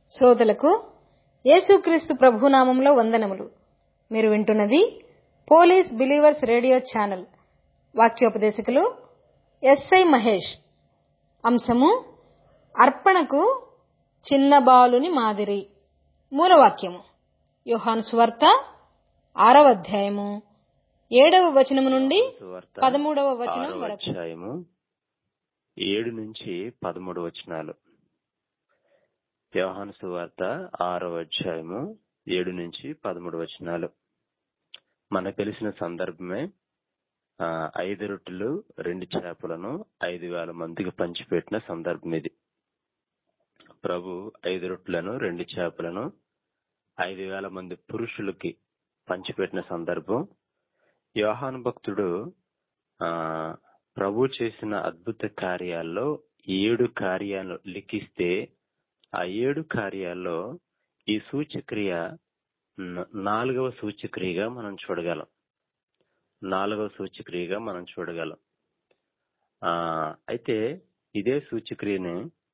శ్రోతలకు యేసుక్రీస్తు ప్రభునామంలో వందనములు మీరు వింటున్నది పోలీస్ బిలీవర్స్ రేడియో ఛానల్ వాక్యోపదేశకులు ఎస్ఐ మహేష్ అంశము అర్పణకు చిన్న బాలుని మాదిరి మూలవాక్యము యోహాను సువార్త ఆరవ అధ్యాయము ఏడవ వచనము నుండి సువార్త పదమూడవ వచనం ఆరవ వరకు అధ్యాయము ఏడు నుంచి పదమూడు వచనాలు యోహాను సువార్త ఆరవ అధ్యాయము ఏడు నుంచి పదమూడు వచనాలు మనకు తెలిసిన సందర్భమే ఆ, ఐదు రొట్టెలు రెండు చేపలను ఐదు వేల మందికి పంచిపెట్టిన సందర్భం ఇది ప్రభు ఐదు రొట్టెలను రెండు చేపలను ఐదు వేల మంది పురుషులకి పంచిపెట్టిన సందర్భం యోహాను భక్తుడు ఆ ప్రభు చేసిన అద్భుత కార్యాల్లో ఏడు కార్యాలు లిఖిస్తే ఆ ఏడు కార్యాల్లో ఈ సూచక్రియ న- నాలుగవ సూచక్రియగా మనం చూడగలం నాలుగవ సూచక్రియగా మనం చూడగలం ఆ అయితే ఇదే సూచక్రియని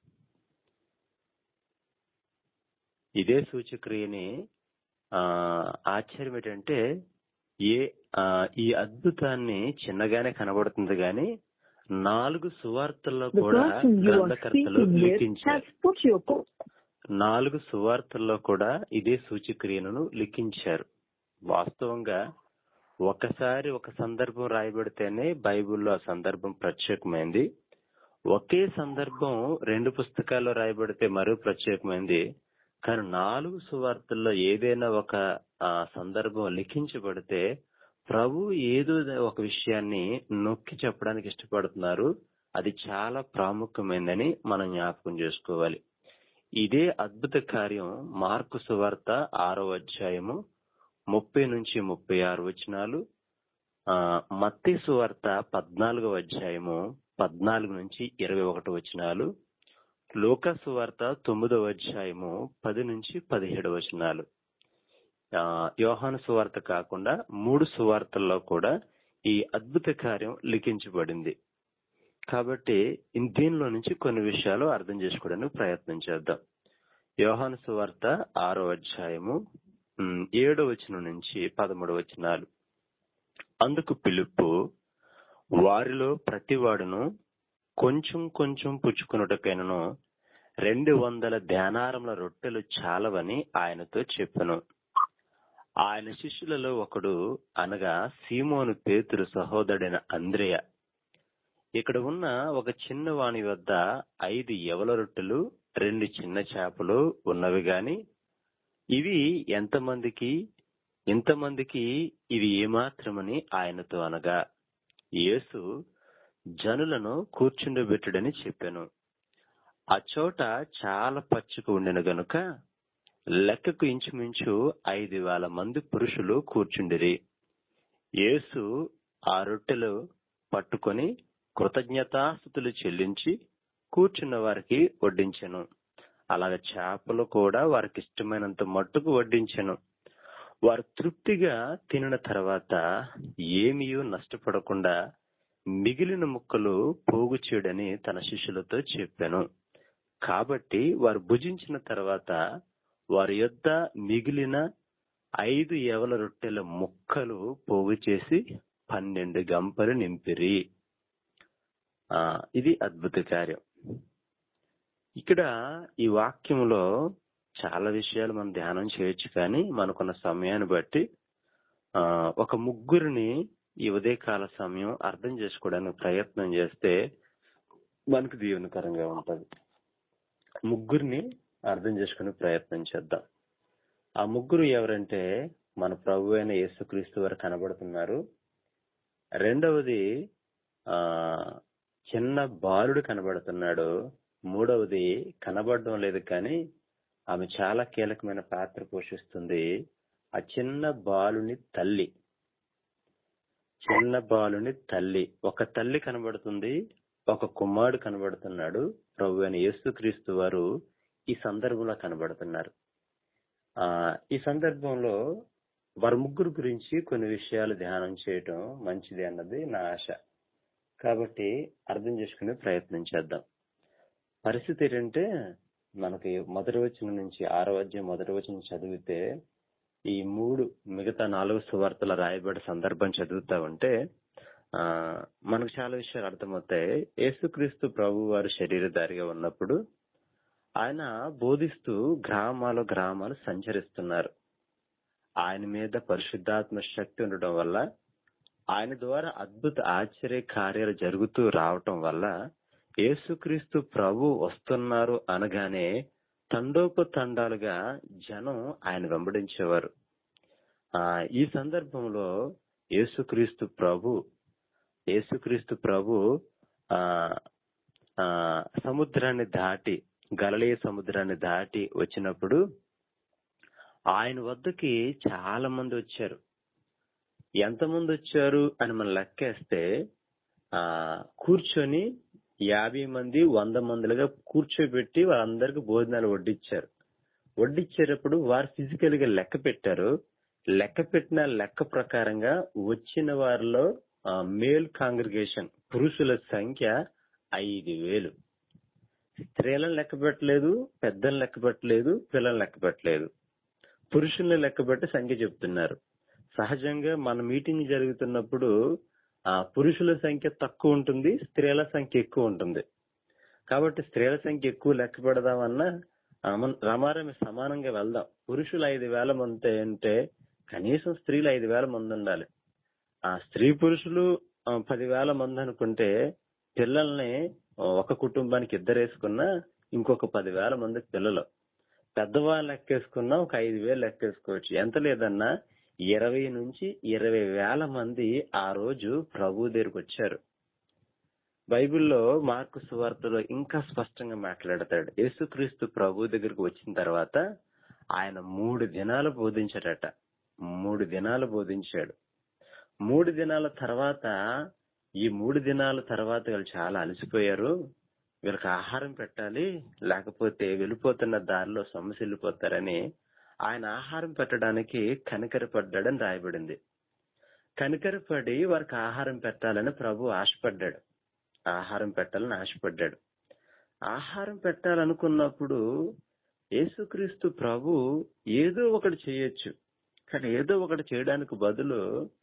ఇదే సూచక్రియని ఆ ఆశ్చర్యం ఏంటంటే ఏ ఆ, ఈ అద్భుతాన్ని చిన్నగానే కనబడుతుంది గాని నాలుగు సువార్తల్లో The కూడా person you are గ్రంథకర్తలు speaking with has లిఖించారు put your call. నాలుగు సువార్తల్లో కూడా ఇదే సూచక్రియను లిఖించారు వాస్తవంగా ఒకసారి ఒక సందర్భం రాయబడితేనే బైబిల్లో ఆ సందర్భం ప్రత్యేకమైంది ఒకే సందర్భం రెండు పుస్తకాల్లో రాయబడితే మరో ప్రత్యేకమైంది కానీ నాలుగు సువార్తల్లో ఏదైనా ఒక ఆ, సందర్భం లిఖించబడితే ప్రభు ఏదో ఒక విషయాన్ని నొక్కి చెప్పడానికి ఇష్టపడుతున్నారు అది చాలా ప్రాముఖ్యమైందని మనం జ్ఞాపకం చేసుకోవాలి ఇదే అద్భుత కార్యం మార్కు సువార్త ఆరో అధ్యాయము ముప్పై నుంచి ముప్పై ఆరు వచనాలు ఆ మత్తి సువార్త పద్నాలుగవ అధ్యాయము పద్నాలుగు నుంచి ఇరవై ఒకటి వచనాలు లోక సువార్త తొమ్మిదవ అధ్యాయము పది నుంచి పదిహేడు వచనాలు ఆ, యోహాను సువార్త కాకుండా మూడు సువార్తల్లో కూడా ఈ అద్భుత కార్యం లిఖించబడింది కాబట్టి ఇన్- దీనిలో నుంచి కొన్ని విషయాలు అర్థం చేసుకోవడానికి ప్రయత్నం చేద్దాం యోహాను సువార్త ఆరో అధ్యాయము ఉమ్, ఏడో వచనం నుంచి పదమూడు వచనాలు అందుకు పిలుపు వారిలో ప్రతివాడును కొంచెం కొంచెం పుచ్చుకున్నటకైనను రెండు వందల ధ్యానారముల రొట్టెలు చాలవని ఆయనతో చెప్పెను ఆయన శిష్యులలో ఒకడు అనగా సీమోను పేతురు సహోదరుడైన అంద్రేయ ఇక్కడ ఉన్న ఒక చిన్న వాణి వద్ద ఐదు యవల రొట్టెలు రెండు చిన్న చేపలు ఉన్నవి గాని ఇవి ఎంతమందికి ఇంతమందికి ఇవి ఏమాత్రమని ఆయనతో అనగా యేసు జనులను కూర్చుండబెట్టుడని చెప్పాను ఆ చోట చాలా పచ్చిక ఉండిన గనుక లెక్కకు ఇంచుమించు ఐదు వేల మంది పురుషులు కూర్చుండిరి యేసు ఆ రొట్టెలు పట్టుకొని కృతజ్ఞతాస్థుతులు చెల్లించి కూర్చున్న వారికి వడ్డించెను అలాగే చేపలు కూడా వారికి ఇష్టమైనంత మట్టుకు వడ్డించెను వారు తృప్తిగా తినిన తర్వాత ఏమీయూ నష్టపడకుండా మిగిలిన ముక్కలు పోగు చేయడని తన శిష్యులతో చెప్పాను కాబట్టి వారు భుజించిన తర్వాత వారి యొద్ద మిగిలిన ఐదు యవల రొట్టెల ముక్కలు పోగు చేసి పన్నెండు గంపలు నింపిరి ఆ ఇది అద్భుత కార్యం ఇక్కడ ఈ వాక్యంలో చాలా విషయాలు మనం ధ్యానం చేయొచ్చు కానీ మనకున్న సమయాన్ని బట్టి ఆ ఒక ముగ్గురిని ఈ ఉదయకాల సమయం అర్థం చేసుకోవడానికి ప్రయత్నం చేస్తే మనకు దీవెనకరంగా ఉంటది ముగ్గురిని అర్థం చేసుకునే ప్రయత్నం చేద్దాం ఆ ముగ్గురు ఎవరంటే మన ప్రభు అయిన యేసుక్రీస్తు వారు కనబడుతున్నారు రెండవది ఆ చిన్న బాలుడు కనబడుతున్నాడు మూడవది కనబడడం లేదు కానీ ఆమె చాలా కీలకమైన పాత్ర పోషిస్తుంది ఆ చిన్న బాలుని తల్లి చిన్న బాలుని తల్లి ఒక తల్లి కనబడుతుంది ఒక కుమారుడు కనబడుతున్నాడు ప్రభు అయిన యేసుక్రీస్తు వారు ఈ సందర్భంలో కనబడుతున్నారు ఆ ఈ సందర్భంలో వారి ముగ్గురు గురించి కొన్ని విషయాలు ధ్యానం చేయటం మంచిది అన్నది నా ఆశ కాబట్టి అర్థం చేసుకునే ప్రయత్నం చేద్దాం పరిస్థితి ఏంటంటే మనకి మొదటి వచనం నుంచి ఆరో అధ్యాయం మొదటి వచనం చదివితే ఈ మూడు మిగతా నాలుగు సువార్తల రాయబడి సందర్భం చదువుతా ఉంటే ఆ మనకు చాలా విషయాలు అర్థమవుతాయి యేసుక్రీస్తు ప్రభు వారు శరీరధారిగా ఉన్నప్పుడు ఆయన బోధిస్తూ గ్రామాలు గ్రామాలు సంచరిస్తున్నారు ఆయన మీద పరిశుద్ధాత్మ శక్తి ఉండడం వల్ల ఆయన ద్వారా అద్భుత ఆశ్చర్య కార్యాలు జరుగుతూ రావటం వల్ల యేసుక్రీస్తు ప్రభు వస్తున్నారు అనగానే తండోపతండాలుగా జనం ఆయన వెంబడించేవారు ఆ ఈ సందర్భంలో యేసుక్రీస్తు ప్రభు యేసుక్రీస్తు ప్రభు ఆ ఆ సముద్రాన్ని దాటి గలలే సముద్రాన్ని దాటి వచ్చినప్పుడు ఆయన వద్దకి చాలా మంది వచ్చారు ఎంతమంది వచ్చారు అని మనం లెక్కేస్తే ఆ కూర్చొని యాభై మంది వంద మందిలుగా కూర్చోబెట్టి వాళ్ళందరికీ భోజనాలు వడ్డించారు వడ్డించేటప్పుడు వారు ఫిజికల్ గా లెక్క పెట్టారు లెక్క పెట్టిన లెక్క ప్రకారంగా వచ్చిన వారిలో మేల్ కాంగ్రిగేషన్ పురుషుల సంఖ్య ఐదు వేలు స్త్రీలను లెక్క పెట్టలేదు పెద్దలను లెక్క పెట్టలేదు పిల్లలను లెక్క పెట్టలేదు పురుషుల్ని లెక్క పెట్టి సంఖ్య చెప్తున్నారు సహజంగా మన మీటింగ్ జరుగుతున్నప్పుడు ఆ పురుషుల సంఖ్య తక్కువ ఉంటుంది స్త్రీల సంఖ్య ఎక్కువ ఉంటుంది కాబట్టి స్త్రీల సంఖ్య ఎక్కువ లెక్క పెడదామన్నా ఆ, మన- రమారమి సమానంగా వెళ్దాం పురుషులు ఐదు వేల మంది అంటే కనీసం స్త్రీలు ఐదు వేల మంది ఉండాలి ఆ స్త్రీ పురుషులు ఆ, పదివేల మంది అనుకుంటే పిల్లల్ని ఆ, ఒక కుటుంబానికి ఇద్దరు వేసుకున్నా ఇంకొక పదివేల మంది పిల్లలు పెద్దవాళ్ళు లెక్కేసుకున్నా ఒక ఐదు వేలు లెక్కేసుకోవచ్చు ఎంత లేదన్నా ఇరవై నుంచి ఇరవై వేల మంది ఆ రోజు ప్రభు దగ్గరికి వచ్చారు బైబిల్లో మార్కు సువార్తలో ఇంకా స్పష్టంగా మాట్లాడతాడు యేసుక్రీస్తు ప్రభు దగ్గరికి వచ్చిన తర్వాత ఆయన మూడు దినాలు బోధించాడట మూడు దినాలు బోధించాడు మూడు దినాల తర్వాత ఈ మూడు దినాల తర్వాత వీళ్ళు చాలా అలసిపోయారు వీళ్ళకి ఆహారం పెట్టాలి లేకపోతే వెళ్ళిపోతున్న దారిలో సమస్య వెళ్ళిపోతారని ఆయన ఆహారం పెట్టడానికి కనికరపడ్డాడని రాయబడింది కనికరపడి వారికి ఆహారం పెట్టాలని ప్రభు ఆశపడ్డాడు ఆహారం పెట్టాలని ఆశపడ్డాడు ఆహారం పెట్టాలనుకున్నప్పుడు యేసుక్రీస్తు ప్రభు ఏదో ఒకటి చేయొచ్చు కానీ ఏదో ఒకటి చేయడానికి బదులు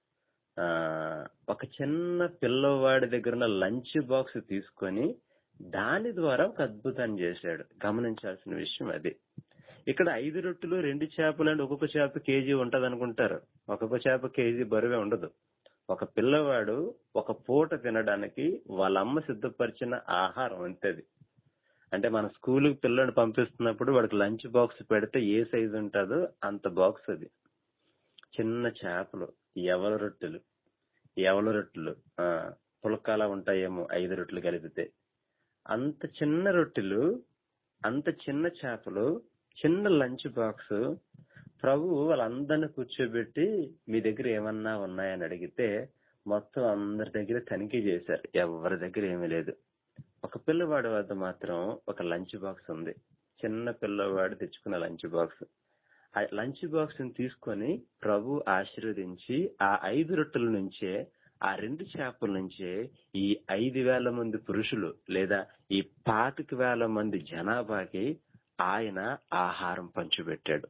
ఆ ఒక చిన్న పిల్లవాడి దగ్గర ఉన్న లంచ్ బాక్స్ తీసుకొని దాని ద్వారా ఒక అద్భుతాన్ని చేశాడు గమనించాల్సిన విషయం అది ఇక్కడ ఐదు రొట్టెలు రెండు చేపలు అంటే ఒక్కొక్క చేప కేజీ ఉంటది అనుకుంటారు ఒక్కొక్క చేప కేజీ బరువే ఉండదు ఒక పిల్లవాడు ఒక పూట తినడానికి వాళ్ళ అమ్మ సిద్ధపరిచిన ఆహారం అంతేది అంటే మన స్కూల్ పిల్లల్ని పంపిస్తున్నప్పుడు వాడికి లంచ్ బాక్స్ పెడితే ఏ సైజు ఉంటుందో అంత బాక్స్ అది చిన్న చేపలు ఎవల రొట్టెలు ఎవల రొట్టెలు ఆ పులకాలా ఉంటాయేమో ఐదు రొట్టెలు కలిపితే అంత చిన్న రొట్టెలు అంత చిన్న చేపలు చిన్న లంచ్ బాక్స్ ప్రభు వాళ్ళందరిని కూర్చోబెట్టి మీ దగ్గర ఏమన్నా ఉన్నాయని అడిగితే మొత్తం అందరి దగ్గర తనిఖీ చేశారు ఎవరి దగ్గర ఏమీ లేదు ఒక పిల్లవాడి వద్ద మాత్రం ఒక లంచ్ బాక్స్ ఉంది చిన్న పిల్లవాడు తెచ్చుకున్న లంచ్ బాక్స్ ఆ లంచ్ బాక్స్ ని తీసుకొని ప్రభు ఆశీర్వదించి ఆ ఐదు రొట్టెల నుంచే ఆ రెండు చేపల నుంచే ఈ ఐదు వేల మంది పురుషులు లేదా ఈ పాతిక వేల మంది జనాభాకి ఆయన ఆహారం పంచిపెట్టాడు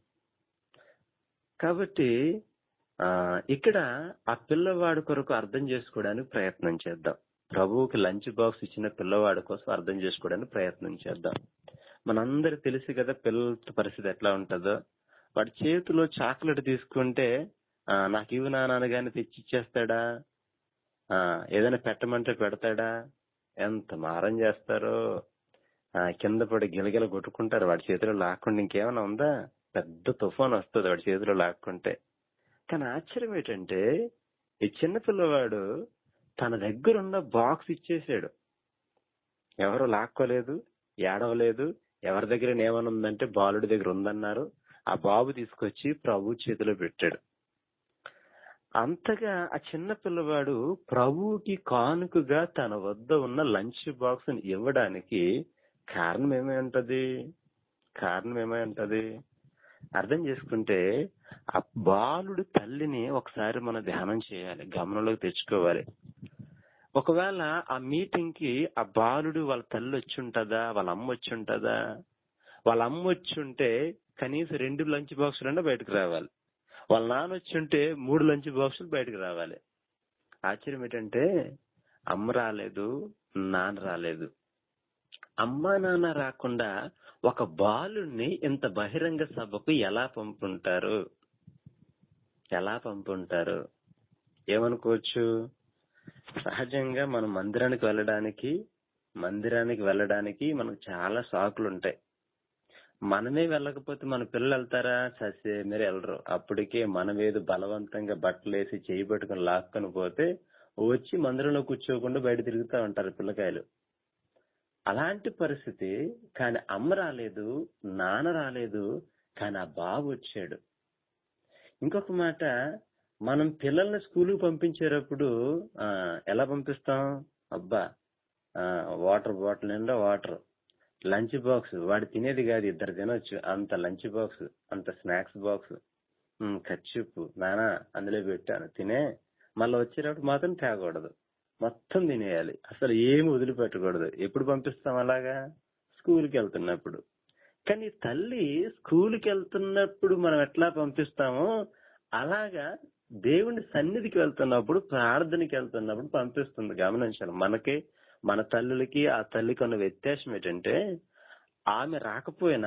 కాబట్టి ఆ ఇక్కడ ఆ పిల్లవాడి కొరకు అర్థం చేసుకోవడానికి ప్రయత్నం చేద్దాం ప్రభువుకి లంచ్ బాక్స్ ఇచ్చిన పిల్లవాడి కోసం అర్థం చేసుకోవడానికి ప్రయత్నం చేద్దాం మనందరికి తెలుసు కదా పిల్లల పరిస్థితి ఎట్లా ఉంటుందో వాడి చేతిలో చాక్లెట్ తీసుకుంటే ఆ, నాకు ఇవి నాన్నగాని తెచ్చి ఇచ్చేస్తాడా ఆ, ఏదైనా పెట్టమంటే పెడతాడా ఎంత మారం చేస్తారో ఆ, కింద పడి గిలగిల కొట్టుకుంటారు వాడి చేతిలో లాక్కుండా ఇంకేమైనా ఉందా పెద్ద తుఫాన్ వస్తుంది వాడి చేతిలో లాక్కుంటే కానీ ఆశ్చర్యం ఏంటంటే ఈ చిన్న పిల్లవాడు తన దగ్గర ఉన్న బాక్స్ ఇచ్చేసాడు ఎవరు లాక్కోలేదు ఏడవలేదు ఎవరి దగ్గర ఏమైనా ఉందంటే బాలుడి దగ్గర ఉందన్నారు ఆ బాబు తీసుకొచ్చి ప్రభు చేతిలో పెట్టాడు అంతగా ఆ చిన్న పిల్లవాడు ప్రభువుకి కానుకగా తన వద్ద ఉన్న లంచ్ బాక్స్ ఇవ్వడానికి కారణం ఏమై ఉంటది కారణం ఏమై ఉంటది అర్థం చేసుకుంటే ఆ బాలుడి తల్లిని ఒకసారి మనం ధ్యానం చేయాలి గమనంలోకి తెచ్చుకోవాలి ఒకవేళ ఆ మీటింగ్ కి ఆ బాలుడు వాళ్ళ తల్లి వచ్చి ఉంటదా వాళ్ళ అమ్మ వచ్చి ఉంటదా వాళ్ళ అమ్మ వచ్చి ఉంటే కనీసం రెండు లంచ్ బాక్సులన్నా బయటకు రావాలి వాళ్ళ నాన్న వచ్చి ఉంటే మూడు లంచ్ బాక్సులు బయటకు రావాలి ఆశ్చర్యం ఏంటంటే అమ్మ రాలేదు నాన్న రాలేదు అమ్మా నాన్న రాకుండా ఒక బాలుణ్ణి ఇంత బహిరంగ సభకు ఎలా పంపుంటారు ఎలా పంపుంటారు ఏమనుకోవచ్చు సహజంగా మనం మందిరానికి వెళ్ళడానికి మందిరానికి వెళ్ళడానికి మనకు చాలా సాకులు ఉంటాయి మనమే వెళ్ళకపోతే మన పిల్లలు వెళ్తారా ససే మీరు వెళ్ళరు అప్పటికే మనం ఏదో బలవంతంగా బట్టలు వేసి చేయి పట్టుకుని లాక్కొని పోతే వచ్చి మందిరంలో కూర్చోకుండా బయట తిరుగుతూ ఉంటారు పిల్లకాయలు అలాంటి పరిస్థితి కానీ అమ్మ రాలేదు నాన్న రాలేదు కానీ ఆ బాబు వచ్చాడు ఇంకొక మాట మనం పిల్లల్ని స్కూల్కి పంపించేటప్పుడు ఆ, ఎలా పంపిస్తాం అబ్బా ఆ, వాటర్ బాటిల్ నిండా వాటర్ లంచ్ బాక్స్ వాడు తినేది కాదు ఇద్దరు తినొచ్చు అంత లంచ్ బాక్స్ అంత స్నాక్స్ బాక్స్ ఖర్చుప్పు నానా అందులో పెట్టాను తినే మళ్ళీ వచ్చేటప్పుడు మాత్రం తేకూడదు మొత్తం తినేయాలి అసలు ఏమి వదిలిపెట్టకూడదు ఎప్పుడు పంపిస్తాం అలాగా స్కూల్కి వెళ్తున్నప్పుడు కానీ తల్లి స్కూల్కి వెళ్తున్నప్పుడు మనం ఎట్లా పంపిస్తామో అలాగా దేవుని సన్నిధికి వెళ్తున్నప్పుడు ప్రార్థనకి వెళ్తున్నప్పుడు పంపిస్తుంది గమనించాలి మనకి మన తల్లులకి ఆ తల్లికి ఉన్న వ్యత్యాసం ఏంటంటే ఆమె రాకపోయినా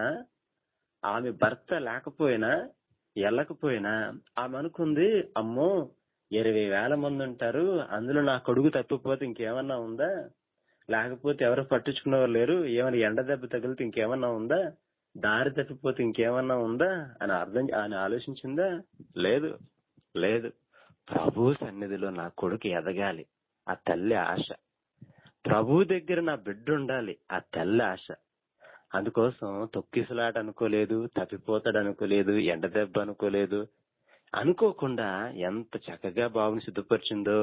ఆమె భర్త లేకపోయినా వెళ్ళకపోయినా ఆమె అనుకుంది అమ్మో ఇరవై వేల మంది ఉంటారు అందులో నా కొడుకు తప్పిపోతే ఇంకేమన్నా ఉందా లేకపోతే ఎవరు పట్టించుకునేవారు లేరు ఏమైనా ఎండ దెబ్బ తగిలితే ఇంకేమన్నా ఉందా దారి తప్పిపోతే ఇంకేమన్నా ఉందా అని అర్థం అని ఆలోచించిందా లేదు లేదు ప్రభు సన్నిధిలో నా కొడుకు ఎదగాలి ఆ తల్లి ఆశ ప్రభు దగ్గర నా బిడ్డ ఉండాలి ఆ తల్లి ఆశ అందుకోసం తొక్కిసలాట అనుకోలేదు తప్పిపోతాడు అనుకోలేదు ఎండ దెబ్బ అనుకోలేదు అనుకోకుండా ఎంత చక్కగా బాబుని సిద్ధపరిచిందో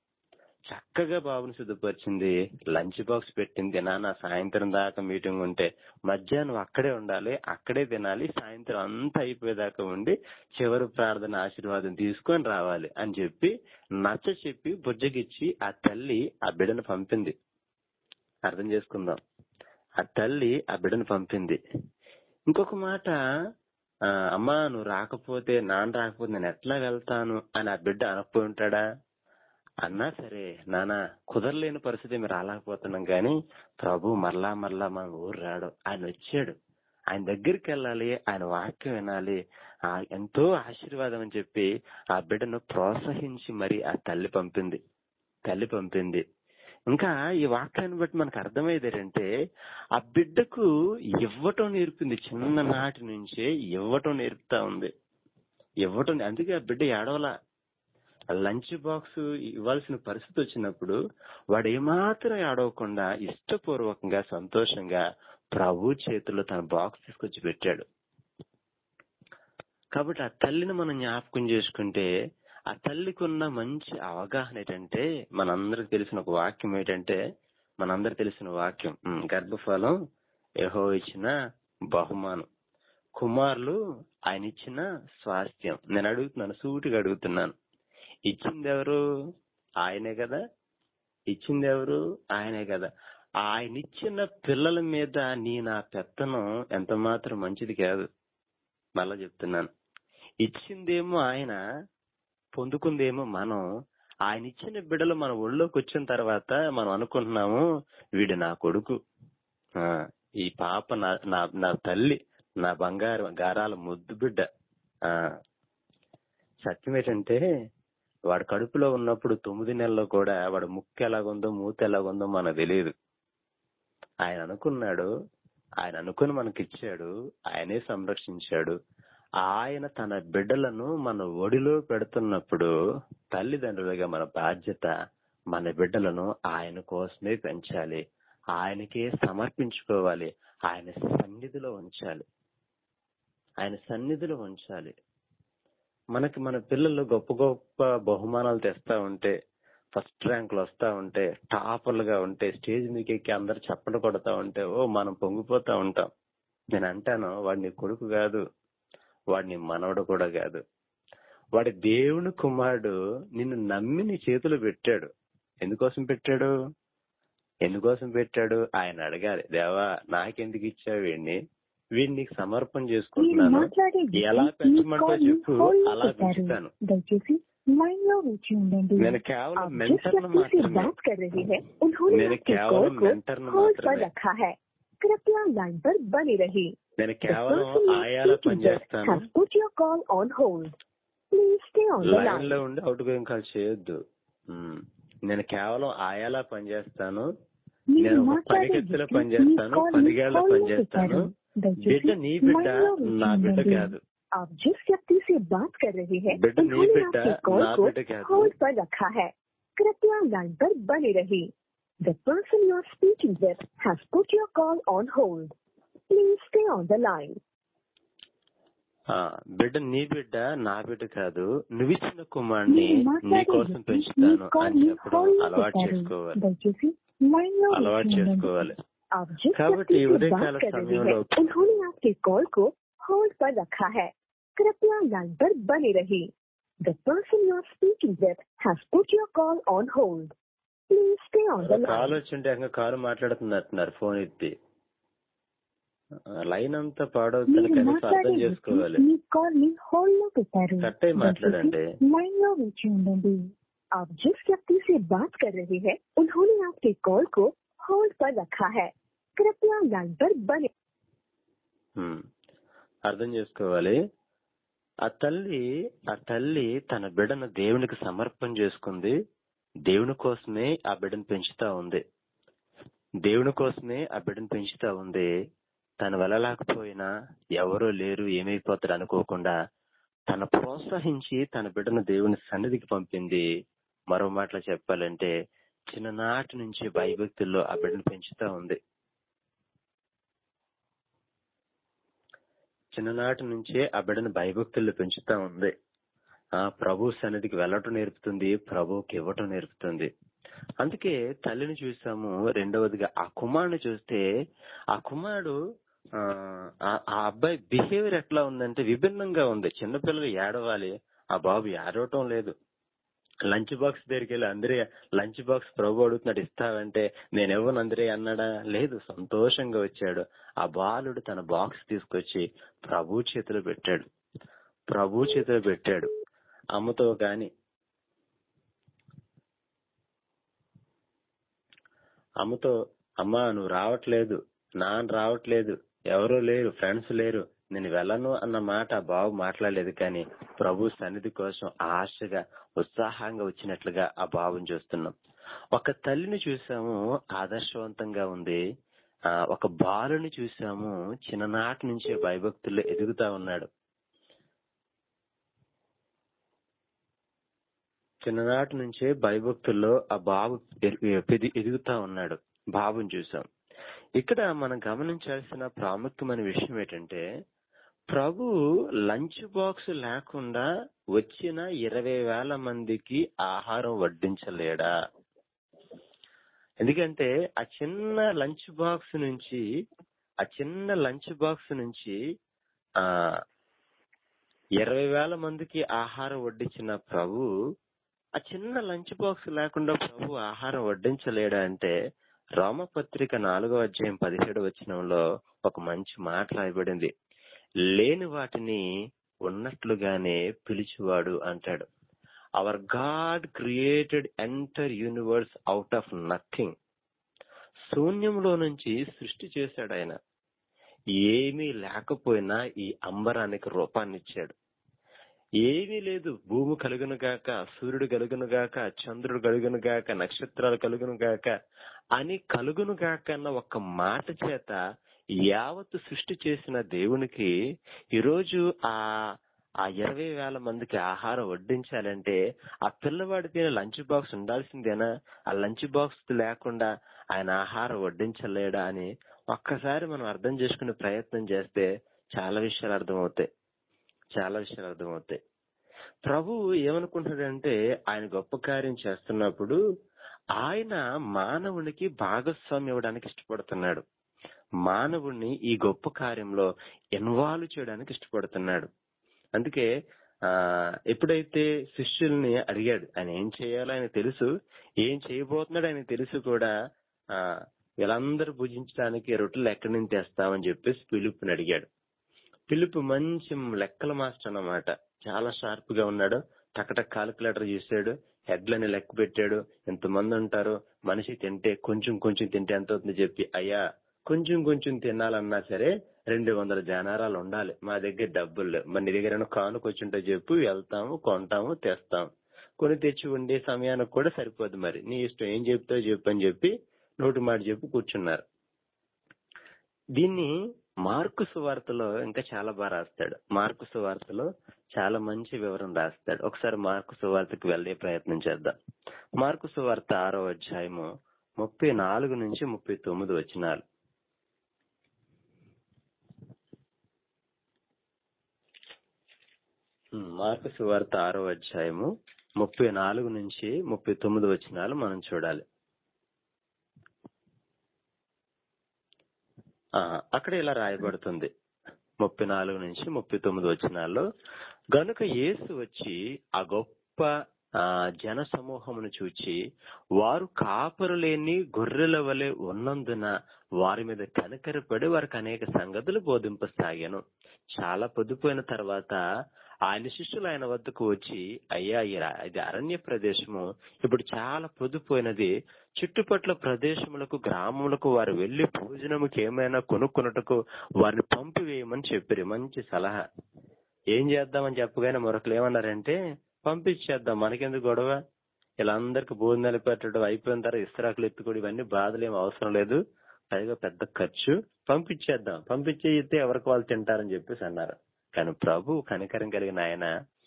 చక్కగా బాబుని సిద్ధపరిచింది లంచ్ బాక్స్ పెట్టింది నాన్న సాయంత్రం దాకా మీటింగ్ ఉంటే మధ్యాహ్నం అక్కడే ఉండాలి అక్కడే తినాలి సాయంత్రం అంతా అయిపోయేదాకా ఉండి చివరి ప్రార్థన ఆశీర్వాదం తీసుకొని రావాలి అని చెప్పి నచ్చ చెప్పి బుజ్జగిచ్చి ఆ తల్లి ఆ బిడ్డను పంపింది అర్థం చేసుకుందాం ఆ తల్లి ఆ బిడ్డను పంపింది ఇంకొక మాట ఆ, అమ్మా నువ్వు రాకపోతే నాన్న రాకపోతే నేను ఎట్లా వెళ్తాను అని ఆ బిడ్డ అనకపోయి ఉంటాడా అన్నా సరే నాన్న కుదరలేని పరిస్థితి మీరు రాలేకపోతున్నాం కానీ ప్రభు మరలా మరలా మన ఊరు రాడు ఆయన వచ్చాడు ఆయన దగ్గరికి వెళ్ళాలి ఆయన వాక్యం వినాలి ఆ ఎంతో ఆశీర్వాదం అని చెప్పి ఆ బిడ్డను ప్రోత్సహించి మరి ఆ తల్లి పంపింది తల్లి పంపింది ఇంకా ఈ వాక్యాన్ని బట్టి మనకు అర్థమయ్యేది ఏంటంటే ఆ బిడ్డకు ఇవ్వటం నేర్పింది చిన్ననాటి నుంచే ఇవ్వటం నేర్పుతా ఉంది ఇవ్వటం అందుకే ఆ బిడ్డ ఏడవలా లంచ్ బాక్స్ ఇవ్వాల్సిన పరిస్థితి వచ్చినప్పుడు వాడు ఏమాత్రం ఆడవకుండా ఇష్టపూర్వకంగా సంతోషంగా ప్రభు చేతిలో తన బాక్స్ తీసుకొచ్చి పెట్టాడు కాబట్టి ఆ తల్లిని మనం జ్ఞాపకం చేసుకుంటే ఆ తల్లికి ఉన్న మంచి అవగాహన ఏంటంటే మనందరికి తెలిసిన ఒక వాక్యం ఏంటంటే మనందరికి తెలిసిన వాక్యం ఉమ్, గర్భఫలం యహో ఇచ్చిన బహుమానం కుమారులు ఆయన ఇచ్చిన స్వాస్థ్యం నేను అడుగుతున్నాను సూటిగా అడుగుతున్నాను ఇచ్చింది ఎవరు ఆయనే కదా ఇచ్చింది ఎవరు ఆయనే కదా ఆయన ఇచ్చిన పిల్లల మీద నీ నా పెత్తనం ఎంత మాత్రం మంచిది కాదు మళ్ళా చెప్తున్నాను ఇచ్చిందేమో ఆయన పొందుకుందేమో మనం ఆయన ఇచ్చిన బిడ్డలు మన ఒళ్ళోకి వచ్చిన తర్వాత మనం అనుకుంటున్నాము వీడు నా కొడుకు ఆ, ఈ పాప నా నా నా తల్లి నా బంగారు గారాల ముద్దు బిడ్డ ఆ సత్యం ఏంటంటే వాడు కడుపులో ఉన్నప్పుడు తొమ్మిది నెలల్లో కూడా వాడు ముక్కు ఎలాగుందో మూత ఎలాగుందో మనకు తెలియదు ఆయన అనుకున్నాడు ఆయన అనుకుని మనకిచ్చాడు ఆయనే సంరక్షించాడు ఆయన తన బిడ్డలను మన ఒడిలో పెడుతున్నప్పుడు తల్లిదండ్రులుగా మన బాధ్యత మన బిడ్డలను ఆయన కోసమే పెంచాలి ఆయనకే సమర్పించుకోవాలి ఆయన సన్నిధిలో ఉంచాలి ఆయన సన్నిధిలో ఉంచాలి మనకి మన పిల్లలు గొప్ప గొప్ప బహుమానాలు తెస్తా ఉంటే ఫస్ట్ ర్యాంకులు వస్తా ఉంటే టాపర్లుగా ఉంటే స్టేజ్ మీకు ఎక్కి అందరు చప్పట కొడతా ఉంటే ఓ మనం పొంగిపోతా ఉంటాం నేను అంటాను వాడు నీ కొడుకు కాదు వాడు నీ మనవడు కూడా కాదు వాడి దేవుని కుమారుడు నిన్ను నమ్మి నీ చేతులు పెట్టాడు ఎందుకోసం పెట్టాడు ఎందుకోసం పెట్టాడు ఆయన అడగాలి దేవా నాకెందుకు ఇచ్చావు వీడిని వీడిని నీకు సమర్పణ మీరు చేసుకుంటున్నాను మాట్లాడే ఎలా వ్యక్తి మీ పెంచమంటో కాల్ ని చెప్పు హోల్డ్ లో అలా పెట్టారు పెంచుతాను దయచేసి లైన్ లో వేచి ఉండండి నేను కేవలం आप जिस మెంటర్ను व्यक्ति से మాత్రమే बात कर रहे हैं उन्होंने నేను आपके कॉल కేవలం को మెంటర్ను होल्ड पर మాత్రమే रखा है कृपया लाइन पर बने रहिए నేను The కేవలం person you are ఆయాల speaking with పనిచేస్తాను has put your call on hold. Please stay on the line లో line. ఉండి అవుట్ గోయింగ్ కాల్ చేయొద్దు ఉమ్. నేను కేవలం ఆయాలా పనిచేస్తాను మీరు నేను ఒక మాట్లాడే పనికెత్తులో వ్యక్తి మీ పనిచేస్తాను కాల్ ని పదిగేళ్ల హోల్డ్ లో పనిచేస్తాను పెట్టారు బిడ్డ దయచేసి నీ బిడ్డ లైన్ లో వేచి నా బిడ్డ ఉండండి కాదు आप जिस व्यक्ति से बात कर रहे हैं बिड्ड नी उन्होंने बिड्डा, आपके कॉल ना को बिड्ड कादू। होल्ड पर रखा है कृपया लाइन पर बने रहिए The person you are speaking with has put your call on hold. Please stay on the line. ఆ, బిడ్డ నీ బిడ్డ నా బిడ్డ కాదు నువ్విచ్చిన కుమారుని మీరు నీ మాట్లాడే కోసం వ్యక్తి మీ పెంచుతాను కాల్ అని ని చెప్పడం హోల్డ్ లో అలవాటు పెట్టారు చేసుకోవాలి దయచేసి లైన్ లో అలవాటు వేచి ఉండండి చేసుకోవాలి आप जिस కాబట్టి व्यक्ति से ఉదయకాల बात कर रहे సమయంలో हैं उन्होंने आपके कॉल को होल्ड पर रखा है कृपया लाइन पर बने रहिए The person you are speaking with has put your call on hold. Please stay on the call line. వచ్చింటే ఇంకా కాలు మాట్లాడుతున్నట్టున్నారు ఫోన్ ఎత్తి ఆ, లైన్ అంతా పాడవుతుంది మీరు కనీసం మాట్లాడే అర్థం వ్యక్తి చేసుకోవాలి మీ కాల్ ని హోల్డ్ లో పెట్టారు కట్ అయి మాట్లాడండి लाइन లో వేచి ఉండండి आप जिस व्यक्ति से बात कर रहे हैं उन्होंने आपके कॉल को होल्ड पर रखा है कृपया लाइन पर बने ఉమ్. అర్థం చేసుకోవాలి ఆ తల్లి ఆ తల్లి తన బిడ్డను దేవునికి సమర్పణ చేసుకుంది దేవుని కోసమే ఆ బిడ్డను పెంచుతా ఉంది దేవుని కోసమే ఆ బిడ్డను పెంచుతా ఉంది తను వెళ్ళలేకపోయినా ఎవరో లేరు ఏమైపోతారు అనుకోకుండా తన ప్రోత్సహించి తన బిడ్డను దేవుని సన్నిధికి పంపింది మరో మాటలో చెప్పాలంటే చిన్ననాటి నుంచి భయభక్తుల్లో ఆ బిడ్డను పెంచుతా ఉంది చిన్ననాటి నుంచే ఆ బిడ్డను భయభక్తుల్లో పెంచుతా ఉంది ఆ ప్రభు సన్నిధికి వెళ్ళటం నేర్పుతుంది ప్రభువుకి ఇవ్వటం నేర్పుతుంది అందుకే తల్లిని చూసాము రెండవదిగా ఆ కుమారుని చూస్తే ఆ కుమారుడు ఆ ఆ- ఆ అబ్బాయి బిహేవియర్ ఎట్లా ఉందంటే విభిన్నంగా ఉంది చిన్నపిల్లలు ఏడవాలి ఆ బాబు ఏడవటం లేదు లంచ్ బాక్స్ దగ్గరికి వెళ్ళి అందరే లంచ్ బాక్స్ ప్రభు అడుగుతున్నాడు ఇస్తావంటే నేను ఇవ్వను అందరే అన్నాడా లేదు సంతోషంగా వచ్చాడు ఆ బాలుడు తన బాక్స్ తీసుకొచ్చి ప్రభు చేతిలో పెట్టాడు ప్రభు చేతిలో పెట్టాడు అమ్మతో గాని అమ్మతో అమ్మా నువ్వు రావట్లేదు నాన్న రావట్లేదు ఎవరూ లేరు ఫ్రెండ్స్ లేరు నేను వెళ్ళను అన్న మాట ఆ బాబు మాట్లాడలేదు కానీ ప్రభు సన్నిధి కోసం ఆశగా ఉత్సాహంగా వచ్చినట్లుగా ఆ బాబుని చూస్తున్నాం ఒక తల్లిని చూసాము ఆదర్శవంతంగా ఉంది ఆ ఒక బాలుని చూసాము చిన్ననాటి నుంచే భయభక్తుల్లో ఎదుగుతా ఉన్నాడు చిన్ననాటి నుంచే భయభక్తుల్లో ఆ బాబు ఎ- ఎది- ఎదుగుతా ఉన్నాడు బాబుని చూసాం ఇక్కడ మనం గమనించాల్సిన ప్రాముఖ్యమైన విషయం ఏంటంటే ప్రభు లంచ్ బాక్స్ లేకుండా వచ్చిన ఇరవై వేల మందికి ఆహారం వడ్డించలేడా ఎందుకంటే ఆ చిన్న లంచ్ బాక్స్ నుంచి ఆ చిన్న లంచ్ బాక్స్ నుంచి ఆ ఇరవై వేల మందికి ఆహారం వడ్డించిన ప్రభు ఆ చిన్న లంచ్ బాక్స్ లేకుండా ప్రభు ఆహారం వడ్డించలేడా అంటే రామపత్రిక నాలుగో అధ్యాయం పదిహేడు వచనంలో ఒక మంచి మాట రాయబడింది లేని వాటిని ఉన్నట్లుగానే పిలిచివాడు అంటాడు our God created entire universe out of nothing శూన్యంలో నుంచి సృష్టి చేశాడు ఆయన ఏమీ లేకపోయినా ఈ అంబరానికి రూపాన్ని ఇచ్చాడు ఏమీ లేదు భూమి కలుగును గాక సూర్యుడు కలుగును గాక చంద్రుడు కలుగును గాక నక్షత్రాలు కలుగును గాక అని కలుగును గాక అన్న ఒక మాట చేత యావత్తు సృష్టి చేసిన దేవునికి ఈరోజు ఆ ఆ ఇరవై వేల మందికి ఆహారం వడ్డించాలంటే ఆ పిల్లవాడి తినే లంచ్ బాక్స్ ఉండాల్సిందేనా ఆ లంచ్ బాక్స్ లేకుండా ఆయన ఆహారం వడ్డించలేడా అని ఒక్కసారి మనం అర్థం చేసుకునే ప్రయత్నం చేస్తే చాలా విషయాలు అర్థమవుతాయి చాలా విషయాలు అర్థమవుతాయి ప్రభు ఏమనుకుంటున్నాడంటే ఆయన గొప్ప కార్యం చేస్తున్నప్పుడు ఆయన మానవునికి భాగస్వామ్యం ఇవ్వడానికి ఇష్టపడుతున్నాడు మానవుణ్ణి ఈ గొప్ప కార్యంలో ఇన్వాల్వ్ చేయడానికి ఇష్టపడుతున్నాడు అందుకే ఆ ఎప్పుడైతే శిష్యుల్ని అడిగాడు ఆయన ఏం చేయాలో ఆయన తెలుసు ఏం చేయబోతున్నాడు ఆయన తెలుసు కూడా ఆ వీళ్ళందరూ భుజించడానికి రొట్టెలు ఎక్కడి నుంచి తెస్తామని చెప్పేసి పిలుపుని అడిగాడు పిలుపు మంచి లెక్కల మాస్టర్ అన్నమాట చాలా షార్ప్ గా ఉన్నాడు టకటక్ కాలిక్యులేటర్ చేశాడు హెడ్లని లెక్క పెట్టాడు ఎంతమంది ఉంటారు మనిషి తింటే కొంచెం కొంచెం తింటే ఎంత అవుతుంది చెప్పి అయ్యా కొంచెం కొంచెం తినాలన్నా సరే రెండు వందల జనారాలు ఉండాలి మా దగ్గర డబ్బులు లేవు మరి నీ దగ్గర ఏమైనా కానుకొచ్చుంటే చెప్పు వెళ్తాము కొంటాము తెస్తాం కొని తెచ్చి ఉండే సమయానికి కూడా సరిపోదు మరి నీ ఇష్టం ఏం చెప్తావు చెప్పు అని చెప్పి నోటి మాట చెప్పి కూర్చున్నారు దీన్ని మార్కు సువార్తలో ఇంకా చాలా బాగా రాస్తాడు మార్కు సువార్తలో చాలా మంచి వివరం రాస్తాడు ఒకసారి మార్కు సువార్తకు వెళ్ళే ప్రయత్నం చేద్దాం మార్కు సువార్త ఆరో అధ్యాయము ముప్పై నాలుగు నుంచి ముప్పై తొమ్మిది వచ్చినాలు ఉమ్, మార్కు సువార్త ఆరో అధ్యాయము ముప్పై నాలుగు నుంచి ముప్పై తొమ్మిది వచ్చినాలు మనం చూడాలి ఆ, అక్కడ ఇలా రాయబడుతుంది ముప్పై నాలుగు నుంచి ముప్పై తొమ్మిది వచ్చినాల్లో గనుక యేసు వచ్చి ఆ గొప్ప ఆ, జన సమూహమును చూచి వారు కాపరు లేని గొర్రెల వలె ఉన్నందున వారి మీద కనికరపడి వారికి అనేక సంగతులు బోధింపసాగాను చాలా పొద్దుపోయిన తర్వాత ఆయన శిష్యులు ఆయన వద్దకు వచ్చి అయ్యా ఈ రా- ఇది అరణ్య ప్రదేశము ఇప్పుడు చాలా పొద్దుపోయినది చుట్టుపట్ల ప్రదేశములకు గ్రామములకు వారు వెళ్లి భోజనముకి ఏమైనా కొనుక్కున్నట్టుకు వారిని పంపివేయమని చెప్పారు మంచి సలహా ఏం చేద్దామని చెప్పగానే మరొకరు ఏమన్నారంటే పంపించేద్దాం మనకెందుకు గొడవ ఇలా అందరికి భోజనాలు పెట్టడం అయిపోయిన తర్వాత ఇస్తరాకులు ఎత్తుకోవడం ఇవన్నీ బాధలు ఏం అవసరం లేదు పైగా పెద్ద ఖర్చు పంపించేద్దాం పంపించేయితే ఎవరికి వాళ్ళు తింటారని చెప్పేసి అన్నారు కానీ ప్రభు కనికరం కలిగిన ఆయన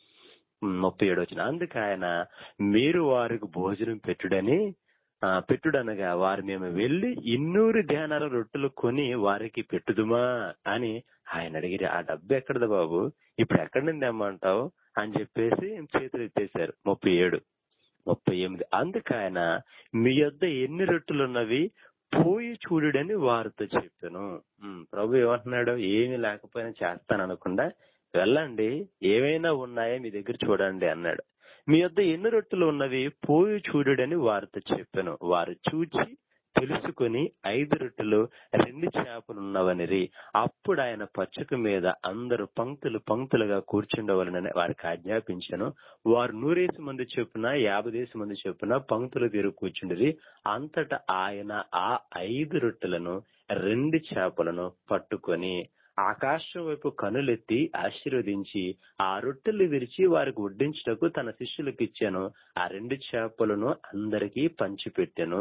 ముప్పై ఏడు వచ్చిన అందుకు ఆయన మీరు వారికి భోజనం పెట్టుడని ఆ, పెట్టుడనగా వారు మేము వెళ్లి ఇన్నూరు ధ్యానాల రొట్టెలు కొని వారికి పెట్టుదుమా అని ఆయన అడిగిరి ఆ డబ్బు ఎక్కడది బాబు ఇప్పుడు ఎక్కడి నుంచి తెమ్మంటావు అని చెప్పేసి చేతులు ఎత్తేశారు ముప్పై ఏడు ముప్పై ఎనిమిది అందుకు ఆయన మీ యొద్ద ఎన్ని రొట్టెలు ఉన్నవి పోయి చూడుడని వారితో చెప్పాను ఉమ్, ప్రభు ఏమంటున్నాడు ఏమీ లేకపోయినా చేస్తాను అనకుండా వెళ్ళండి ఏవైనా ఉన్నాయో మీ దగ్గర చూడండి అన్నాడు మీ యొద్ద ఎన్ని రొట్టెలు ఉన్నవి పోయి చూడుడని వారితో చెప్పాను వారు చూచి తెలుసుకుని ఐదు రొట్టెలు రెండు చేపలు ఉన్నవనిరి అప్పుడు ఆయన పచ్చక మీద అందరూ పంక్తులు పంక్తులుగా కూర్చుండవలనని వారికి ఆజ్ఞాపించాను వారు నూరేసి మంది చొప్పున యాభై దేశ మంది చొప్పున పంక్తులు తీరు కూర్చుండిరి అంతటా ఆయన ఆ ఐదు రొట్టెలను రెండు చేపలను పట్టుకొని ఆకాశం వైపు కనులెత్తి ఆశీర్వదించి ఆ రొట్టెలు విరిచి వారికి వడ్డించుటకు తన శిష్యులకు ఇచ్చాను ఆ రెండు చేపలను అందరికీ పంచిపెట్టాను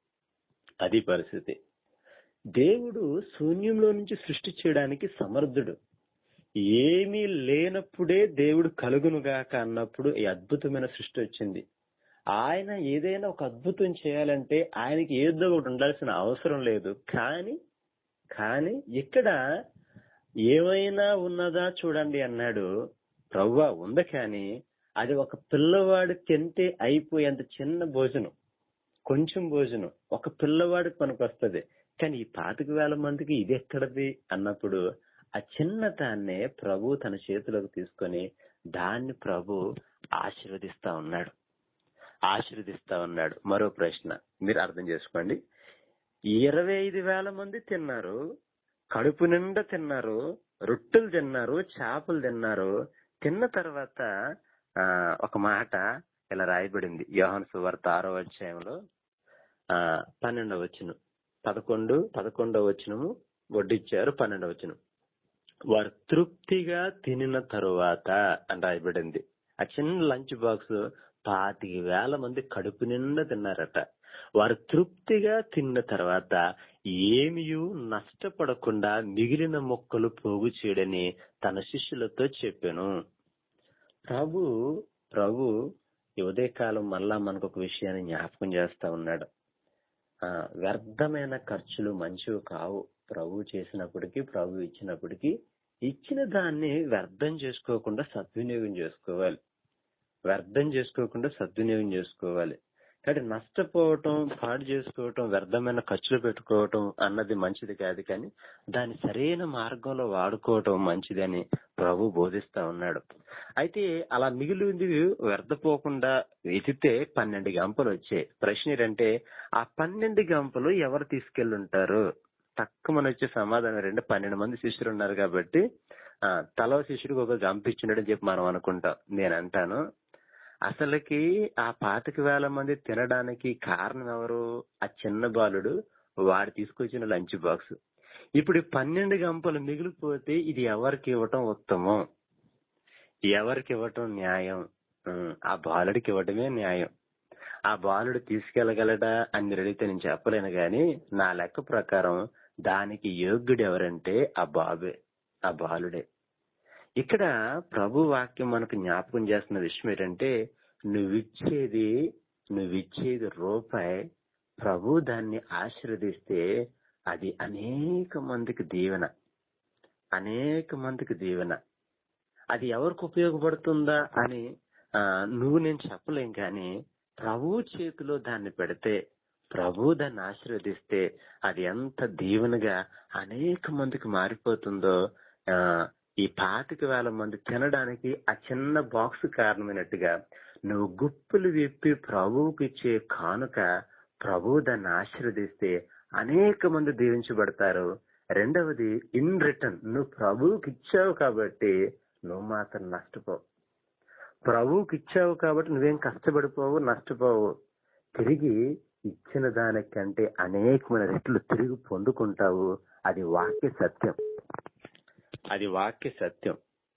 అది పరిస్థితి దేవుడు శూన్యంలో నుంచి సృష్టి చేయడానికి సమర్థుడు ఏమీ లేనప్పుడే దేవుడు కలుగునుగాక అన్నప్పుడు ఈ అద్భుతమైన సృష్టి వచ్చింది ఆయన ఏదైనా ఒక అద్భుతం చేయాలంటే ఆయనకి ఏదో ఒకటి ఉండాల్సిన అవసరం లేదు కానీ కానీ ఇక్కడ ఏమైనా ఉన్నదా చూడండి అన్నాడు ప్రవ్వా ఉంది కానీ అది ఒక పిల్లవాడు తింటే అయిపోయేంత చిన్న భోజనం కొంచెం భోజనం ఒక పిల్లవాడికి పనికొస్తది కానీ ఈ పాతిక వేల మందికి ఇది ఎక్కడది అన్నప్పుడు ఆ చిన్నదాన్నే ప్రభు తన చేతిలోకి తీసుకొని దాన్ని ప్రభు ఆశీర్వదిస్తా ఉన్నాడు ఆశీర్వదిస్తా ఉన్నాడు మరో ప్రశ్న మీరు అర్థం చేసుకోండి ఇరవై ఐదు వేల మంది తిన్నారు కడుపు నిండా తిన్నారు రొట్టెలు తిన్నారు చేపలు తిన్నారు తిన్న తర్వాత ఆ ఒక మాట ఇలా రాయబడింది యోహాను సువార్త ఆరో అధ్యాయంలో ఆ పన్నెండవ వచనం పదకొండు పదకొండవ వచనము వడ్డిచ్చారు పన్నెండవ వచనం వారు తృప్తిగా తినిన తరువాత అని రాయబడింది ఆ చిన్న లంచ్ బాక్స్ పాతిక వేల మంది కడుపు నిండా తిన్నారట వారు తృప్తిగా తిన్న తర్వాత ఏమియు నష్టపడకుండా మిగిలిన మొక్కలు పోగు చేయడని తన శిష్యులతో చెప్పాను ప్రభు ప్రభు ఈ ఉదయకాలం మళ్ళా మనకు ఒక విషయాన్ని జ్ఞాపకం చేస్తా ఉన్నాడు ఆ వ్యర్థమైన ఖర్చులు మంచివి కావు ప్రభు చేసినప్పటికీ ప్రభు ఇచ్చినప్పటికీ ఇచ్చిన దాన్ని వ్యర్థం చేసుకోకుండా సద్వినియోగం చేసుకోవాలి వ్యర్థం చేసుకోకుండా సద్వినియోగం చేసుకోవాలి కాబట్టి నష్టపోవటం పాడు చేసుకోవటం వ్యర్థమైన ఖర్చులు పెట్టుకోవటం అన్నది మంచిది కాదు కానీ దాన్ని సరైన మార్గంలో వాడుకోవటం మంచిదని ప్రభు బోధిస్తా ఉన్నాడు అయితే అలా మిగిలింది వ్యర్థపోకుండా వెతితే పన్నెండు గంపలు వచ్చాయి ప్రశ్న ఏంటంటే ఆ పన్నెండు గంపలు ఎవరు తీసుకెళ్ళుంటారు తక్కువ మన వచ్చే సమాధానం రెండు పన్నెండు మంది శిష్యులు ఉన్నారు కాబట్టి ఆ తలో శిష్యుడికి ఒక గంప ఇచ్చినాడని చెప్పి మనం అనుకుంటాం నేను అంటాను అసలుకి ఆ పాతిక వేల మంది తినడానికి కారణం ఎవరు ఆ చిన్న బాలుడు వాడు తీసుకొచ్చిన లంచ్ బాక్స్ ఇప్పుడు ఈ పన్నెండు గంపలు మిగిలిపోతే ఇది ఎవరికి ఇవ్వటం ఉత్తమం ఎవరికి ఇవ్వటం న్యాయం ఉం, ఆ బాలుడికి ఇవ్వటమే న్యాయం ఆ బాలుడు తీసుకెళ్లగలడా అని మీరు అడిగితే నేను చెప్పలేను గాని నా లెక్క ప్రకారం దానికి యోగ్యుడు ఎవరంటే ఆ బాబే ఆ బాలుడే ఇక్కడ ప్రభు వాక్యం మనకు జ్ఞాపకం చేస్తున్న విషయం ఏంటంటే నువ్విచ్చేది నువ్విచ్చేది రూపాయి ప్రభు దాన్ని ఆశీర్వదిస్తే అది అనేక మందికి దీవెన అనేక మందికి దీవెన అది ఎవరికి ఉపయోగపడుతుందా అని ఆ, నువ్వు నేను చెప్పలేం కానీ ప్రభు చేతిలో దాన్ని పెడితే ప్రభు దాన్ని ఆశీర్వదిస్తే అది ఎంత దీవెనగా అనేక మందికి మారిపోతుందో ఆ ఈ పాతిక వేల మంది తినడానికి ఆ చిన్న బాక్స్ కారణమైనట్టుగా నువ్వు గుప్పులు విప్పి ప్రభువుకి ఇచ్చే కానుక ప్రభు దాన్ని ఆశీర్వదిస్తే అనేక మంది దీవించబడతారు రెండవది ఇన్ రిటర్న్ నువ్వు ప్రభువుకి ఇచ్చావు కాబట్టి నువ్వు మాత్రం నష్టపోవు ప్రభువుకి ఇచ్చావు కాబట్టి నువ్వేం కష్టపడిపోవు నష్టపోవు తిరిగి ఇచ్చిన దానికంటే అనేకమైన రెట్లు తిరిగి పొందుకుంటావు అది వాక్య సత్యం అది వాక్య సత్యం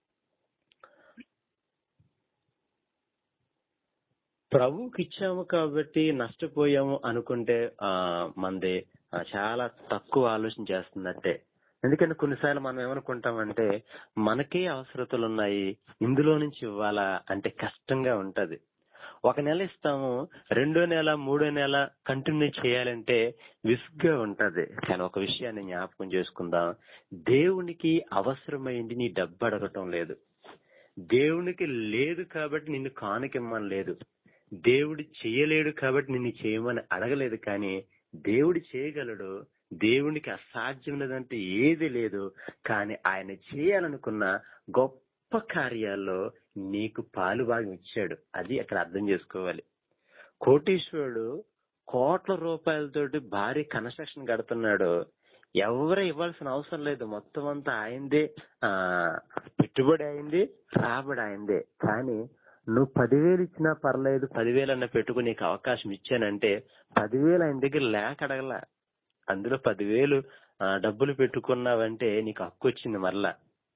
ప్రభువుకి ఇచ్చాము కాబట్టి నష్టపోయాము అనుకుంటే ఆ మంది ఆ, చాలా తక్కువ ఆలోచన చేస్తున్నట్టే ఎందుకంటే కొన్నిసార్లు మనం ఏమనుకుంటామంటే మనకే అవసరతలు ఉన్నాయి ఇందులో నుంచి ఇవ్వాలా అంటే కష్టంగా ఉంటది ఒక నెల ఇస్తాము రెండో నెల మూడో నెల కంటిన్యూ చేయాలంటే విసుగ్గా ఉంటది కానీ ఒక విషయాన్ని జ్ఞాపకం చేసుకుందాం దేవునికి అవసరమైంది నీ డబ్బు అడగటం లేదు దేవునికి లేదు కాబట్టి నిన్ను కానుకిమ్మని లేదు దేవుడు చేయలేడు కాబట్టి నిన్ను చేయమని అడగలేదు కానీ దేవుడు చేయగలడు దేవునికి అసాధ్యమైనదంటే ఏది లేదు కానీ ఆయన చేయాలనుకున్న గొప్ప కార్యాల్లో నీకు పాలు భాగం ఇచ్చాడు అది అక్కడ అర్థం చేసుకోవాలి కోటీశ్వరుడు కోట్ల రూపాయలతోటి భారీ కన్స్ట్రక్షన్ కడుతున్నాడు ఎవరు ఇవ్వాల్సిన అవసరం లేదు మొత్తం అంతా ఆయనదే ఆ పెట్టుబడి అయింది రాబడి అయిందే కానీ నువ్వు పదివేలు ఇచ్చినా పర్లేదు పదివేలు అన్న పెట్టుకుని నీకు అవకాశం ఇచ్చానంటే పదివేలు ఆయన దగ్గర లేక అడగల అందులో పదివేలు ఆ, డబ్బులు పెట్టుకున్నావంటే నీకు హక్కు వచ్చింది మరలా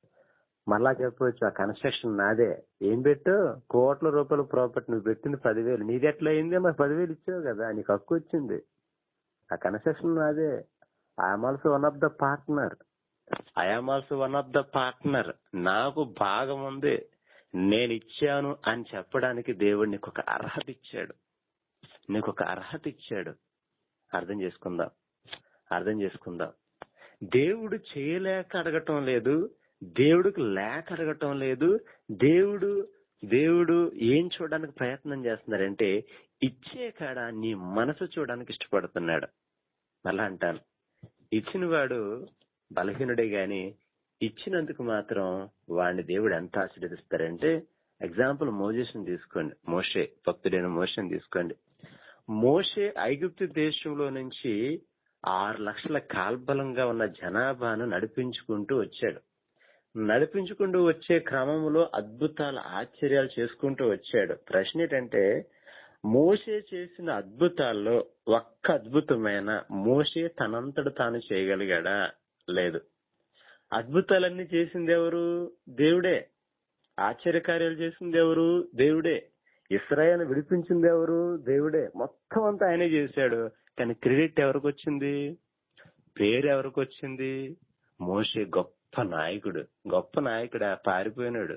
మరలా చెప్పవచ్చు ఆ కన్స్ట్రక్షన్ నాదే ఏం పెట్టు కోట్ల రూపాయల ప్రాపర్టీ నువ్వు పెట్టింది పదివేలు నీది ఎట్లా అయింది మరి పదివేలు ఇచ్చావు కదా నీకు హక్కు వచ్చింది ఆ కన్స్ట్రక్షన్ నాదే I'm also one of the partner I'm also one of the partner నాకు భాగం ఉంది నేను ఇచ్చాను అని చెప్పడానికి దేవుడు నీకు ఒక అర్హత ఇచ్చాడు నీకు ఒక అర్హత ఇచ్చాడు అర్థం చేసుకుందాం అర్థం చేసుకుందాం దేవుడు చేయలేక అడగటం లేదు దేవుడికి లేక అడగటం లేదు దేవుడు దేవుడు ఏం చూడడానికి ప్రయత్నం చేస్తున్నారంటే ఇచ్చే కాడ నీ మనసు చూడడానికి ఇష్టపడుతున్నాడు మళ్ళా అంటాను ఇచ్చిన వాడు బలహీనుడే గాని ఇచ్చినందుకు మాత్రం వాడిని దేవుడు ఎంత ఆశీర్వదిస్తారంటే ఎగ్జాంపుల్ మోజేస్ని తీసుకోండి మోషే భక్తుడైన మోషని తీసుకోండి మోషే ఐగుప్తు దేశంలో నుంచి ఆరు లక్షల కాల్బలంగా ఉన్న జనాభాను నడిపించుకుంటూ వచ్చాడు నడిపించుకుంటూ వచ్చే క్రమంలో అద్భుతాలు ఆశ్చర్యాలు చేసుకుంటూ వచ్చాడు ప్రశ్న ఏంటంటే మోషే చేసిన అద్భుతాల్లో ఒక్క అద్భుతమైన మోషే తనంతట తాను చేయగలిగాడా లేదు అద్భుతాలన్నీ చేసింది ఎవరు దేవుడే ఆశ్చర్యకార్యాలు చేసింది ఎవరు దేవుడే ఇస్రాయల్ విడిపించింది ఎవరు దేవుడే మొత్తం అంతా ఆయనే చేశాడు కానీ క్రెడిట్ ఎవరికి వచ్చింది పేరు ఎవరికి వచ్చింది మోషే గొప్ప నాయకుడు గొప్ప నాయకుడు పారిపోయినాడు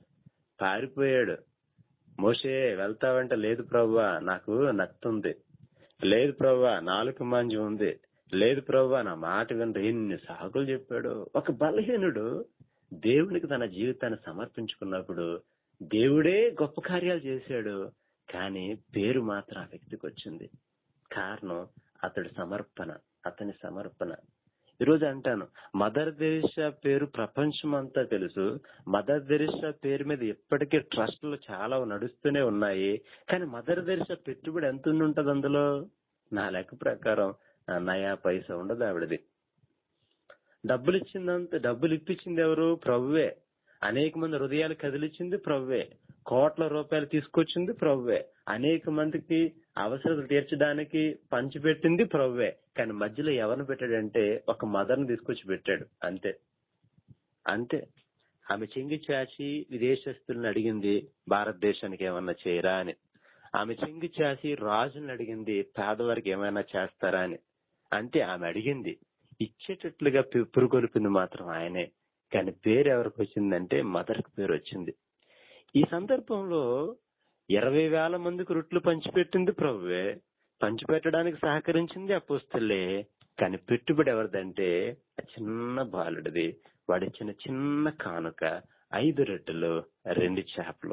పారిపోయాడు మోషే వెళ్తావంటే లేదు ప్రవ్వా నాకు నత్తుంది లేదు ప్రవ్వా నాలుగు మాంజం ఉంది లేదు ప్రవ్వా నా మాట వినరు ఎన్ని సాకులు చెప్పాడు ఒక బలహీనుడు దేవునికి తన జీవితాన్ని సమర్పించుకున్నప్పుడు దేవుడే గొప్ప కార్యాలు చేశాడు కానీ పేరు మాత్రం ఆ వ్యక్తికి వచ్చింది కారణం అతడి సమర్పణ అతని సమర్పణ ఈరోజు అంటాను మదర్ తెరిసా పేరు ప్రపంచం అంతా తెలుసు మదర్ తెరిసా పేరు మీద ఇప్పటికీ ట్రస్టులు చాలా నడుస్తూనే ఉన్నాయి కానీ మదర్ తెరిసా పెట్టుబడి ఎంత ఉండి ఉంటది అందులో నా లెక్క ప్రకారం ఆ, నయా పైసా ఉండదు ఆవిడది డబ్బులు ఇచ్చిందంత డబ్బులు ఇప్పించింది ఎవరు ప్రభువే అనేక మంది హృదయాలు కదిలిచ్చింది ప్రభువే కోట్ల రూపాయలు తీసుకొచ్చింది ప్రభువే అనేక మందికి అవసరాలు తీర్చడానికి పంచిపెట్టింది ప్రభువే కానీ మధ్యలో ఎవరిని పెట్టాడంటే ఒక మదర్ని తీసుకొచ్చి పెట్టాడు అంతే అంతే ఆమె చెంగి చాచి విదేశస్తుల్ని అడిగింది భారతదేశానికి ఏమన్నా చేయరా అని ఆమె చెంగి చాచి రాజుని అడిగింది పేదవారికి ఏమైనా చేస్తారా అని అంతే ఆమె అడిగింది ఇచ్చేటట్లుగా పి- పురుగొల్పింది మాత్రం ఆయనే కానీ పేరు ఎవరికి వచ్చిందంటే మదర్కి పేరు వచ్చింది ఈ సందర్భంలో ఇరవై వేల మందికి రొట్లు పంచిపెట్టింది ప్రభువే పంచిపెట్టడానికి సహకరించింది అపోస్తులే కానీ పెట్టుబడి ఎవరిదంటే ఆ చిన్న బాలుడిది వాడిచ్చిన చిన్న కానుక ఐదు రొట్టెలు రెండు చేపలు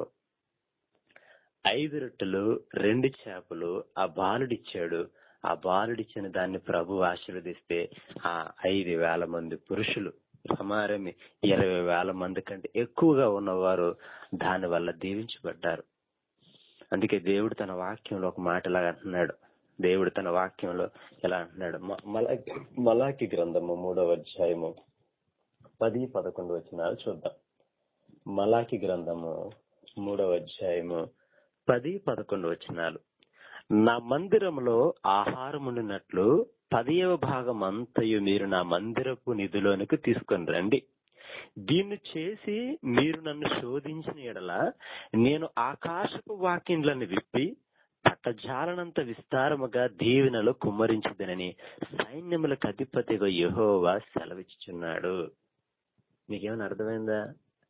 ఐదు రొట్టెలు రెండు చేపలు ఆ బాలుడిచ్చాడు ఆ బాలుడిచ్చిన దాన్ని ప్రభు ఆశీర్వదిస్తే ఆ ఐదు వేల మంది పురుషులు సమారమి ఇరవై వేల మంది కంటే ఎక్కువగా ఉన్నవారు దాని వల్ల దీవించబడ్డారు అందుకే దేవుడు తన వాక్యంలో ఒక మాట ఇలాగ అంటున్నాడు దేవుడు తన వాక్యంలో ఎలా అంటున్నాడు మ- మలాకి మలాకి గ్రంథము మూడవ అధ్యాయము పది పదకొండు వచనాలు చూద్దాం మలాకి గ్రంథము మూడవ అధ్యాయము పది పదకొండు వచనాలు నా మందిరములో ఆహారముండినట్లు పదియవ భాగం అంతయు మీరు నా మందిరపు నిధిలోనికి తీసుకొని రండి దీన్ని చేసి మీరు నన్ను శోధించిన ఎడల నేను ఆకాశపు వాక్యంలను విప్పి పట్టజాలనంత విస్తారముగా దీవెనలు కుమ్మరించదనని సైన్యములకు అధిపతిగా యెహోవా సెలవిచ్చుచున్నాడు మీకేమైనా అర్థమైందా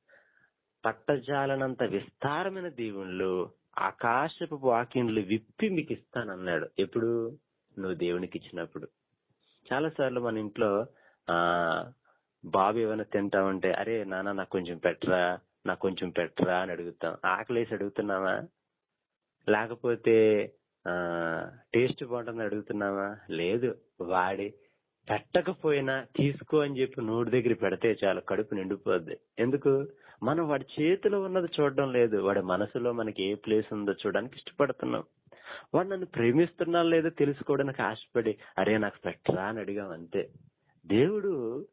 పట్టజాలనంత విస్తారమైన దీవుళ్ళు ఆకాశపు వాక్యంలు విప్పి మీకు ఇస్తానన్నాడు ఎప్పుడు నువ్వు దేవునికి ఇచ్చినప్పుడు చాలా సార్లు మన ఇంట్లో ఆ బాబు ఏమైనా తింటామంటే అరే నాన్న నాకు కొంచెం పెట్టరా నాకు కొంచెం పెట్టరా అని అడుగుతాం ఆకలేసి అడుగుతున్నావా లేకపోతే ఆ టేస్ట్ బాగుంటుంది అడుగుతున్నావా లేదు వాడి పెట్టకపోయినా తీసుకో అని చెప్పి నోటి దగ్గర పెడితే చాలు కడుపు నిండిపోద్ది ఎందుకు మనం వాడి చేతిలో ఉన్నది చూడడం లేదు వాడి మనసులో మనకి ఏ ప్లేస్ ఉందో చూడడానికి ఇష్టపడుతున్నాం వాడు నన్ను ప్రేమిస్తున్నా లేదో తెలుసుకోవడానికి ఆశపడి అరే నాకు పెట్టరా అని అడిగాం అంతే దేవుడు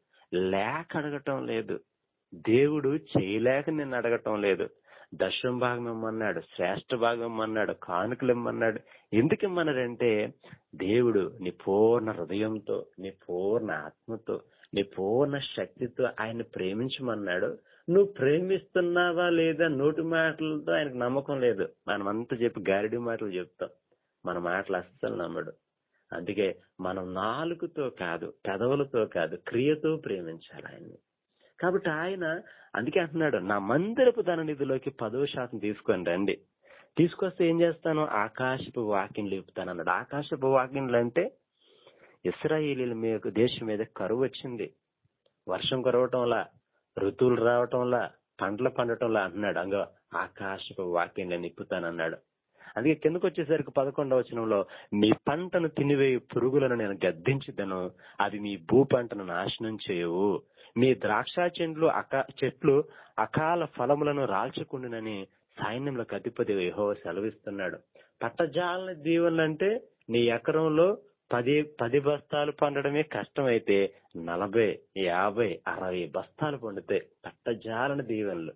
లేక అడగటం లేదు దేవుడు చేయలేక నిన్ను అడగటం లేదు దశం భాగం ఇమ్మన్నాడు శ్రేష్ఠ భాగం ఇమ్మన్నాడు కానుకలు ఇమ్మన్నాడు ఎందుకు ఇమ్మన్నాడంటే దేవుడు నీ పూర్ణ హృదయంతో నీ పూర్ణ ఆత్మతో నీ పూర్ణ శక్తితో ఆయన ప్రేమించమన్నాడు నువ్వు ప్రేమిస్తున్నావా లేదా నోటి మాటలతో ఆయనకు నమ్మకం లేదు మనం అంతా చెప్పి గారిడి మాటలు చెప్తాం మన మాటలు అస్సలు నమ్మడు అందుకే మనం నాలుగుతో కాదు పెదవులతో కాదు క్రియతో ప్రేమించాలి ఆయన్ని కాబట్టి ఆయన అందుకే అంటున్నాడు నా మందిరపు ధన నిధిలోకి పదో శాతం తీసుకొని రండి తీసుకొస్తే ఏం చేస్తాను ఆకాశపు వాకింగ్లు ఇప్పుతాను అన్నాడు ఆకాశపు వాకింగ్లు అంటే ఇస్రాయేలీల మీద దేశం మీద కరువు వచ్చింది వర్షం కురవటంలా ఋతువులు రావటంలా పంటలు పండటంలా అంటున్నాడు అంగ ఆకాశపు వాక్యంగా నిప్పుతానన్నాడు అందుకే కిందకు వచ్చేసరికి పదకొండవ వచనంలో మీ పంటను తినివేయు పురుగులను నేను గద్దించుదను అది మీ భూ పంటను నాశనం చేయవు మీ ద్రాక్ష చెట్లు అకా చెట్లు అకాల ఫలములను రాల్చుకుండునని సైన్యంలో అధిపతి యెహోవా సెలవిస్తున్నాడు పట్టజాలన దీవెనలు అంటే నీ ఎకరంలో పది పది బస్తాలు పండడమే కష్టమైతే నలభై యాభై అరవై బస్తాలు పండుతాయి పట్టజాలన దీవెనలు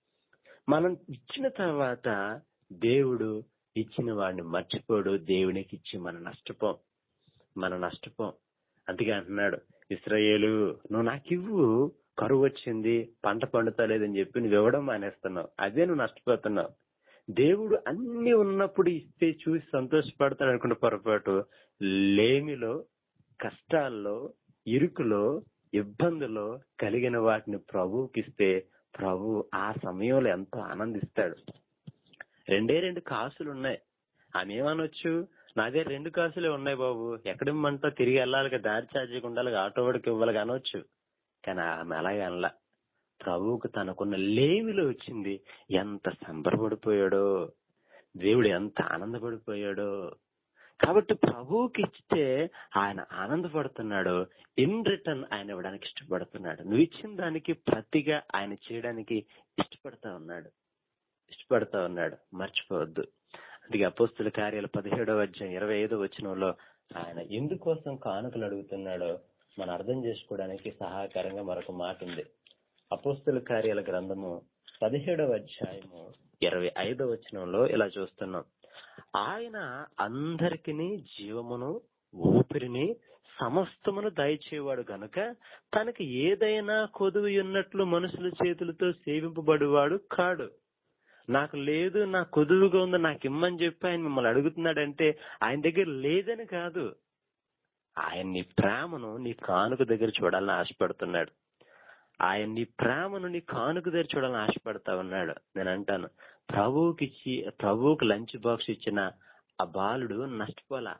మనం ఇచ్చిన తర్వాత దేవుడు ఇచ్చిన వాడిని మర్చిపోడు దేవునికి ఇచ్చి మన నష్టపోం మన నష్టపోం అందుకే అంటున్నాడు ఇస్రాయేలు నువ్వు నాకు ఇవ్వు కరువు వచ్చింది పంట పండుతలేదని చెప్పి నువ్వు ఇవ్వడం మానేస్తున్నావు అదే నువ్వు నష్టపోతున్నావు దేవుడు అన్ని ఉన్నప్పుడు ఇస్తే చూసి సంతోషపడతాడు అనుకున్న పొరపాటు లేమిలో కష్టాల్లో ఇరుకులో ఇబ్బందులో కలిగిన వాటిని ప్రభువుకి ఇస్తే ప్రభు ఆ సమయంలో ఎంతో ఆనందిస్తాడు రెండే రెండు కాసులు ఉన్నాయి ఆమె ఏమనొచ్చు నా దగ్గర రెండు కాసులే ఉన్నాయి బాబు ఎక్కడిమ్మంటో తిరిగి వెళ్ళాలి దారి ఛార్జీకి ఉండాలి ఆటో వాడికి ఇవ్వాలి అనొచ్చు కానీ ఆమె అలాగే అనలా ప్రభువుకు తనకున్న లేమిలో వచ్చింది ఎంత సంబరపడిపోయాడో దేవుడు ఎంత ఆనందపడిపోయాడో కాబట్టి ప్రభువుకి ఇస్తే ఆయన ఆనందపడుతున్నాడు ఇన్ రిటర్న్ ఆయన ఇవ్వడానికి ఇష్టపడుతున్నాడు నువ్వు ఇచ్చిన దానికి ప్రతిగా ఆయన చేయడానికి ఇష్టపడతా ఉన్నాడు ఇష్టపడతా ఉన్నాడు మర్చిపోవద్దు అందుకే అపోస్తుల కార్యాలు పదిహేడవ అధ్యాయం ఇరవై ఐదో వచనంలో ఆయన ఎందుకోసం కానుకలు అడుగుతున్నాడో మనం అర్థం చేసుకోవడానికి సహాయకరంగా మరొక మాట ఉంది అపోస్తుల కార్యాల గ్రంథము పదిహేడవ అధ్యాయము ఇరవై ఐదో వచనంలో ఇలా చూస్తున్నాం ఆయన అందరికీ జీవమును ఊపిరిని సమస్తమును దయచేవాడు గనుక తనకి ఏదైనా కొదువు ఉన్నట్లు మనుషుల చేతులతో సేవింపబడువాడు కాడు నాకు లేదు నా కొదువుగా ఉంది నాకు ఇమ్మని చెప్పి ఆయన మిమ్మల్ని అడుగుతున్నాడంటే ఆయన దగ్గర లేదని కాదు ఆయన నీ ప్రేమను నీ కానుక దగ్గర చూడాలని ఆశపడుతున్నాడు ఆయన నీ ప్రేమను నీ కానుక దగ్గర చూడాలని ఆశపడతా ఉన్నాడు నేను అంటాను ప్రభువుకి ఇచ్చి ప్రభువుకి లంచ్ బాక్స్ ఇచ్చిన ఆ బాలుడు నష్టపోలా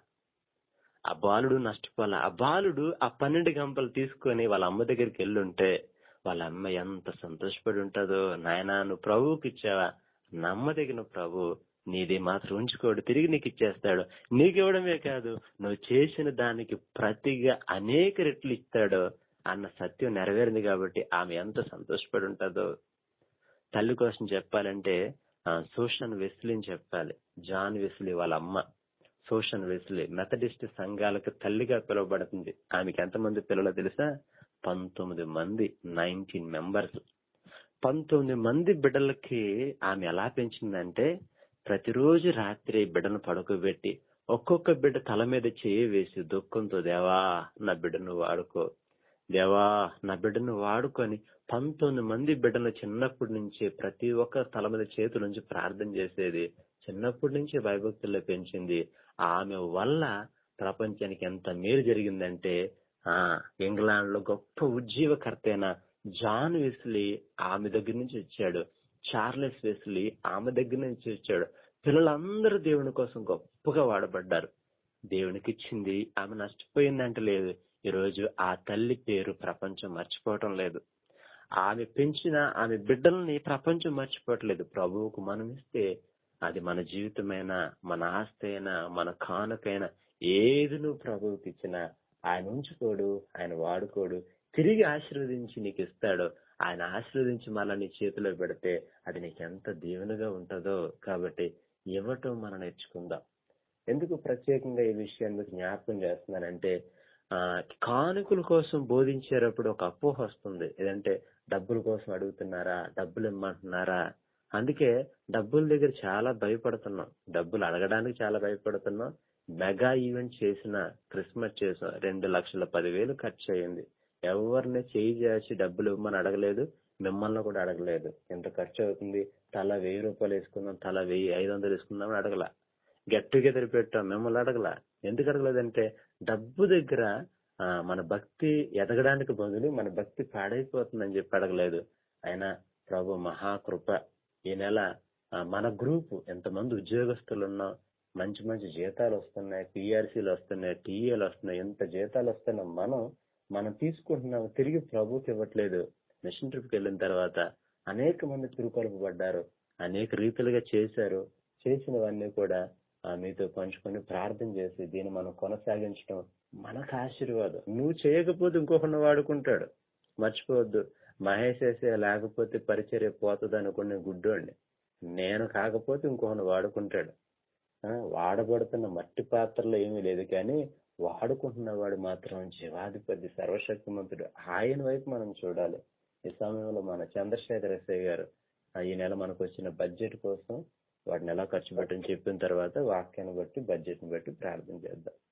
ఆ బాలుడు నష్టపోలా ఆ బాలుడు ఆ పన్నెండు గంపలు తీసుకొని వాళ్ళ అమ్మ దగ్గరికి వెళ్ళుంటే వాళ్ళ అమ్మ ఎంత సంతోషపడి ఉంటుందో నాయనా నువ్వు ప్రభువుకి ఇచ్చావా నమ్మదగిన ప్రభు నీది మాత్రం ఉంచుకోడు తిరిగి నీకు ఇచ్చేస్తాడు నీకు ఇవ్వడమే కాదు నువ్వు చేసిన దానికి ప్రతిగా అనేక రెట్లు ఇస్తాడు అన్న సత్యం నెరవేరింది కాబట్టి ఆమె ఎంత సంతోషపడి ఉంటుందో తల్లి కోసం చెప్పాలంటే ఆ, సూషన్ వెస్లీని చెప్పాలి జాన్ వెస్లీ వాళ్ళ అమ్మ సూషన్ వెస్లీ మెథడిస్ట్ సంఘాలకు తల్లిగా పిలువబడుతుంది ఆమెకి ఎంతమంది పిల్లలు తెలుసా పంతొమ్మిది మంది నైన్టీన్ మెంబర్స్ పంతొమ్మిది మంది బిడ్డలకి ఆమె ఎలా పెంచిందంటే ప్రతిరోజు రాత్రి బిడ్డను పడుకోబెట్టి ఒక్కొక్క బిడ్డ తల మీద చేయి వేసి దుఃఖంతో దేవా నా బిడ్డను వాడుకో దేవా నా బిడ్డను వాడుకొని పంతొమ్మిది మంది బిడ్డను చిన్నప్పటి నుంచి ప్రతి ఒక్క తల మీద చేతుల నుంచి ప్రార్థన చేసేది చిన్నప్పటి నుంచి భయభక్తుల్లో పెంచింది ఆమె వల్ల ప్రపంచానికి ఎంత మేలు జరిగిందంటే ఆ ఇంగ్లాండ్ లో గొప్ప ఉజ్జీవకర్త అయిన జాన్ వెస్లీ ఆమె దగ్గర నుంచి వచ్చాడు చార్లెస్ వెస్లీ ఆమె దగ్గర నుంచి వచ్చాడు పిల్లలందరూ దేవుని కోసం గొప్పగా వాడబడ్డారు దేవునికి ఇచ్చింది ఆమె నష్టపోయిందంటే లేదు ఈ రోజు ఆ తల్లి పేరు ప్రపంచం మర్చిపోవటం లేదు ఆమె పెంచిన ఆమె బిడ్డల్ని ప్రపంచం మర్చిపోవట్లేదు ప్రభువుకు మనం ఇస్తే అది మన జీవితమైనా మన ఆస్తి అయినా మన కానుకైనా ఏది నువ్వు ప్రభువుకి ఇచ్చినా ఆయన ఉంచుకోడు ఆయన వాడుకోడు తిరిగి ఆశీర్వదించి నీకు ఇస్తాడు ఆయన ఆశీర్వదించి మళ్ళా నీ చేతిలో పెడితే అది నీకు ఎంత దీవెనగా ఉంటుందో కాబట్టి ఇవ్వటం మనం నేర్చుకుందాం ఎందుకు ప్రత్యేకంగా ఈ విషయాన్ని మీకు జ్ఞాపకం చేస్తున్నానంటే ఆ కానుకల కోసం బోధించేటప్పుడు ఒక అపోహ వస్తుంది ఏదంటే డబ్బుల కోసం అడుగుతున్నారా డబ్బులు ఇమ్మంటున్నారా అందుకే డబ్బుల దగ్గర చాలా భయపడుతున్నాం డబ్బులు అడగడానికి చాలా భయపడుతున్నాం మెగా ఈవెంట్ చేసిన క్రిస్మస్ చేసాం రెండు లక్షల పదివేలు ఖర్చు అయ్యింది ఎవరిని చేయి చేసి డబ్బులు ఇవ్వమని అడగలేదు మిమ్మల్ని కూడా అడగలేదు ఎంత ఖర్చు అవుతుంది తల వెయ్యి రూపాయలు వేసుకుందాం తల వెయ్యి ఐదు వందలు వేసుకుందాం అని అడగల గెట్ టుగెదర్ పెట్టాం మిమ్మల్ని అడగల ఎందుకు అడగలేదంటే డబ్బు దగ్గర ఆ, మన భక్తి ఎదగడానికి బదులు మన భక్తి పాడైపోతుందని చెప్పి అడగలేదు అయినా ప్రభు మహాకృప ఈ నెల ఆ, మన గ్రూప్ ఎంతమంది ఉద్యోగస్తులు ఉన్నాం మంచి మంచి జీతాలు వస్తున్నాయి పిఆర్సీలు వస్తున్నాయి టీఏలు వస్తున్నాయి ఎంత జీతాలు వస్తున్నాయి మనం మనం తీసుకుంటున్నాం తిరిగి ప్రభుకి ఇవ్వట్లేదు మిషన్ ట్రిప్కి వెళ్ళిన తర్వాత అనేక మంది తిరుకొల్పబడ్డారు అనేక రీతిలుగా చేశారు చేసినవన్నీ కూడా ఆ, మీతో పంచుకొని ప్రార్థన చేసి దీన్ని మనం కొనసాగించడం మనకు ఆశీర్వాదం నువ్వు చేయకపోతే ఇంకొకరిని వాడుకుంటాడు మర్చిపోవద్దు మహేష్ వేసే లేకపోతే పరిచర్య పోతుంది అనుకునే గుడ్డోండి నేను కాకపోతే ఇంకొకరిని వాడుకుంటాడు ఆ, వాడబడుతున్న మట్టి పాత్రలో ఏమీ లేదు కానీ వాడుకుంటున్న వాడు మాత్రం జీవాధిపతి సర్వశక్తిమంతుడు ఆయన వైపు మనం చూడాలి ఈ సమయంలో మన చంద్రశేఖర ఎస్ఐ గారు ఆ, ఈ నెల మనకు వచ్చిన బడ్జెట్ కోసం వాటిని ఎలా ఖర్చు పెట్టని చెప్పిన తర్వాత వాక్యాన్ని బట్టి బడ్జెట్ ని బట్టి ప్రార్థన చేద్దాం